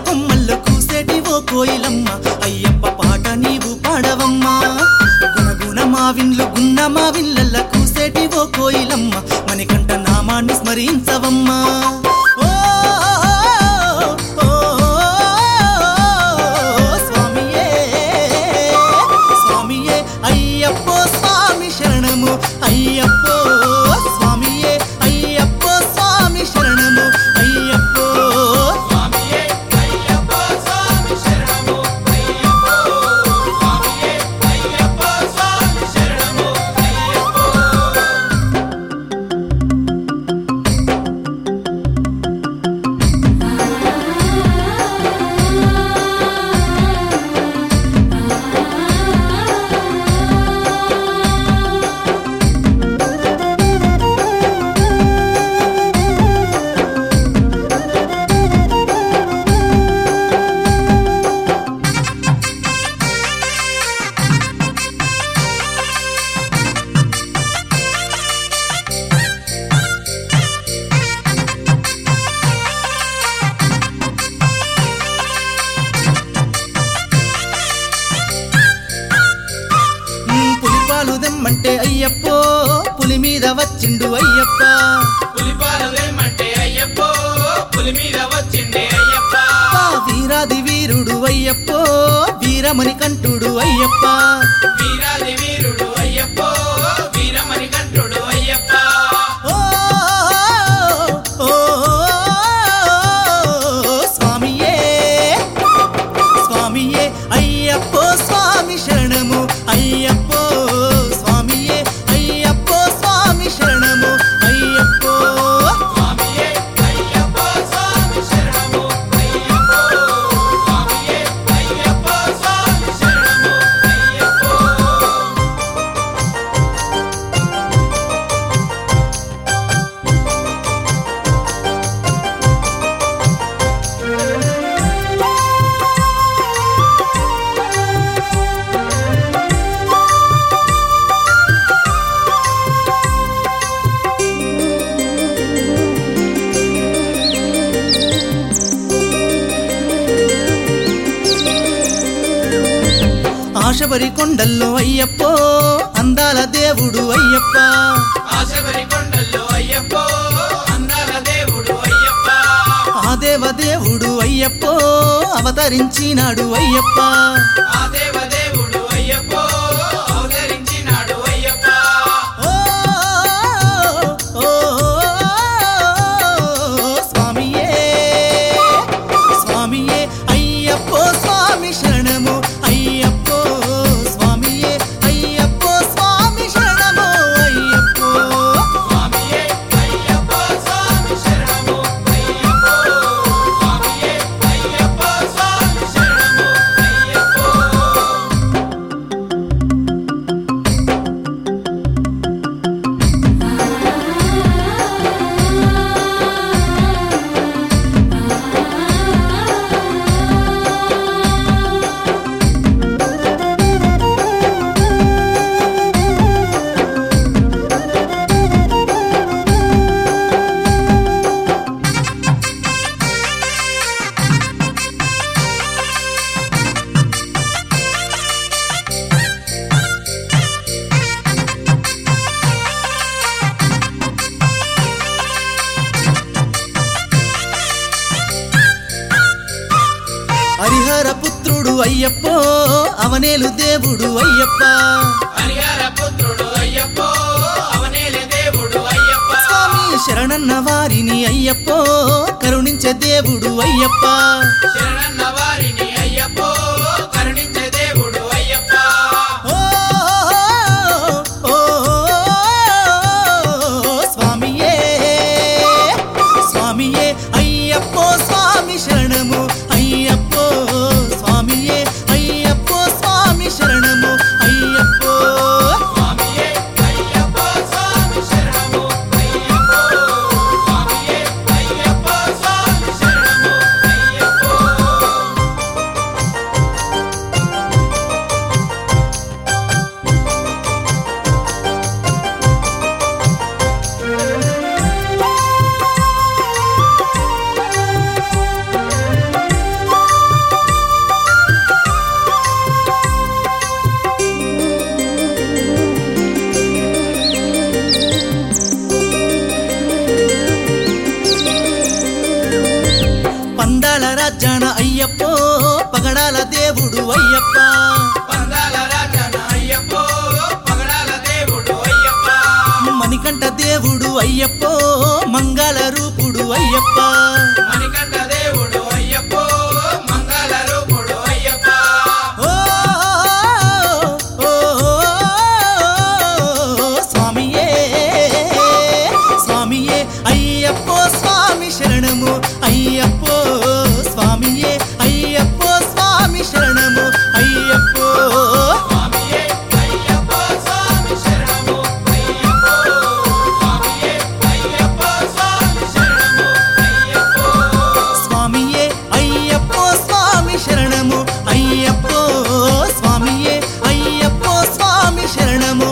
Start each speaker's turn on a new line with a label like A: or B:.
A: కొమ్మల్లో కూసేటి ఓ కోయిలమ్మ అయ్యప్ప పాట నీవు పాడవమ్మా గుణగుణ మావిన్లు గున్న మావిన్లల్ల కూసేటి ఓ కోయిలమ్మ మణికంఠ నామాన్ని స్మరించవమ్మా ఓ, ఓ, స్వామియే స్వామియే అయ్యప్పో స్వామి శరణము అయ్యప్పో స్వామియే అయ్యప్పో స్వామి శరణము అయ్యప్పో
B: స్వామియే అయ్యప్ప స్వామి శరణము అయ్యప్పో స్వామియే అయ్యప్ప స్వామి శరణము అయ్యప్పో
A: ఉమ్, పులిపాలు దెమ్మంటే అయ్యప్పో పులి మీద వచ్చిండు అయ్యప్ప
B: పులిపాలు లేమంటే అయ్యప్పో పులి మీద వచ్చిండే అయ్యప్ప
A: ఆ వీరాది వీరుడు అయ్యప్పో వీరమణి కంఠుడు అయ్యప్ప
B: వీరాది వీరుడు అయ్యప్పో వీరమణి కంఠుడు అయ్యప్ప
A: ఓ, ఓ, స్వామియే స్వామియే అయ్యప్పో స్వామి శరణము అయ్యప్పో స్వామియే అయ్యప్పో స్వామి శరణము అయ్యప్పో
B: స్వామియే అయ్యప్ప స్వామి శరణము అయ్యప్పో స్వామియే అయ్యప్ప స్వామి శరణము అయ్యప్పో
A: ఆశబరి కొండల్లో అయ్యప్పో అందాల దేవుడు అయ్యప్ప
B: ఆశబరి కొండల్లో అయ్యప్పో అందాల దేవుడు అయ్యప్ప
A: ఆ దేవ దేవుడు అయ్యప్పో అవతరించినాడు అయ్యప్ప
B: ఆ దేవదేవుడు అయ్యప్పో అవతరించినాడు అయ్యప్ప
A: ఓ, ఓ, స్వామియే స్వామియే అయ్యప్పో స్వామి శరణము అయ్యప్పో స్వామియే అయ్యప్పో స్వామి శరణము అయ్యప్పో
B: స్వామియే అయ్యప్ప స్వామి శరణము అయ్యప్పో స్వామియే అయ్యప్ప స్వామి శరణము అయ్యప్పో
A: హరిహర పుత్రుడు అయ్యప్పో అవనేలు దేవుడు అయ్యప్ప
B: హరిహర పుత్రుడు అయ్యప్పో అవనేలే దేవుడు అయ్యప్ప
A: స్వామి శరణన్న వారిని అయ్యప్పో కరుణించే దేవుడు అయ్యప్ప
B: శరణన్న వారిని అయ్యప్పో కరుణించే దేవుడు అయ్యప్ప
A: ఓ, ఓ, స్వామియే స్వామియే అయ్యప్పో స్వామి శరణము అయ్యప్పో స్వామియే అయ్యప్పో స్వామి శరణము అయ్యప్పో
B: స్వామియే అయ్యప్ప స్వామి శరణము అయ్యప్పో స్వామియే అయ్యప్ప స్వామి శరణము అయ్యప్పో
A: అయ్యప్పో పగడాల దేవుడు అయ్యప్ప
B: పందాల రాజన అయ్యప్పో పగడాల దేవుడు అయ్యప్ప
A: మణికంఠ దేవుడు అయ్యప్పో మంగళ రూపుడు అయ్యప్ప
B: మణికంఠ దేవుడు అయ్యప్పో మంగళ రూపుడు అయ్యప్ప
A: ఓ ఓ, ఓ, స్వామియే స్వామియే అయ్యప్పో స్వామి శరణము అయ్యప్పో స్వామియే అయ్యప్పో స్వామి శరణము అయ్యప్పో
B: స్వామియే అయ్యప్ప స్వామి శరణము అయ్యప్పో స్వామియే అయ్యప్ప స్వామి శరణము అయ్యప్పో
A: స్వామియే అయ్యప్పో స్వామి శరణము అయ్యప్పో స్వామియే అయ్యప్పో స్వామి శరణము